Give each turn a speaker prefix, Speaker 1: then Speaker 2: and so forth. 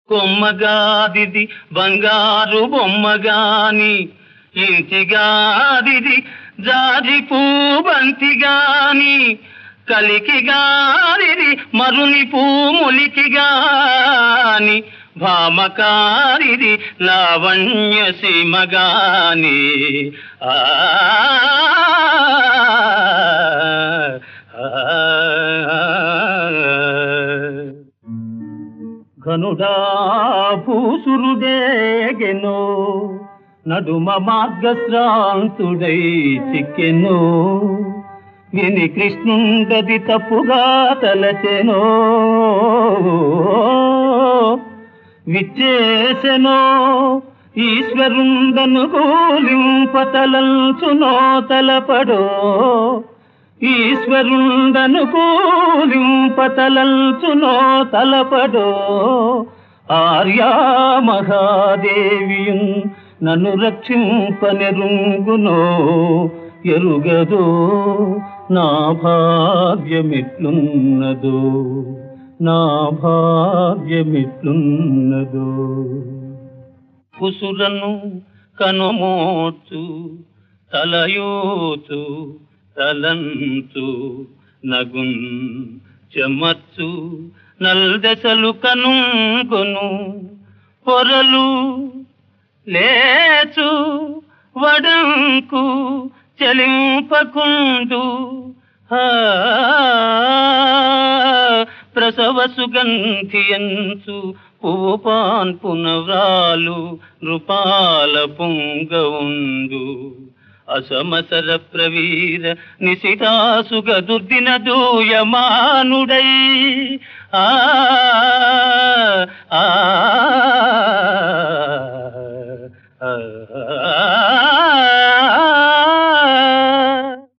Speaker 1: కొమ్మగాదిది బంగారు బొమ్మగాని ఇంటిగాదిది జాజి పూబంతి గాని కలికి గారిది మరుని పూములికి గాని భామకారిది లావణ్య సీమగాని ఆ ఘనుడా భూసురుడేగెను నడుమ మార్గశ్రాంతుడై చిక్కెను విని కృష్ణుండది తప్పుగా తలచెనో విచ్చేసెనో ఈశ్వరుండను కూలింపతలంచునో తలపడో ఈశ్వరుండను కూలింపతలంచునో తలపడో ఆర్యా మహాదేవియున్ నన్ను రక్షింపనెరుంగునో ఎరుగదో నా భాగ్యమిట్లున్నదో నా భాగ్యమిట్లున్నదో కుసురను కనుమోచు తలయోచు తలంచు నగున్ చెమచ్చు నల్దెసలు కనుగొను పొరలు లేచు వడంకు చెలింపకుండు ఆ, ప్రసవ సుగంధియంచు పువ్వు పాన్పునవ్రాలు నృపాల పొంగవుండు అసమసర ప్రవీర నిశితాసుగ దుర్దిన దూయమానుడై ఆ ఆ ఆ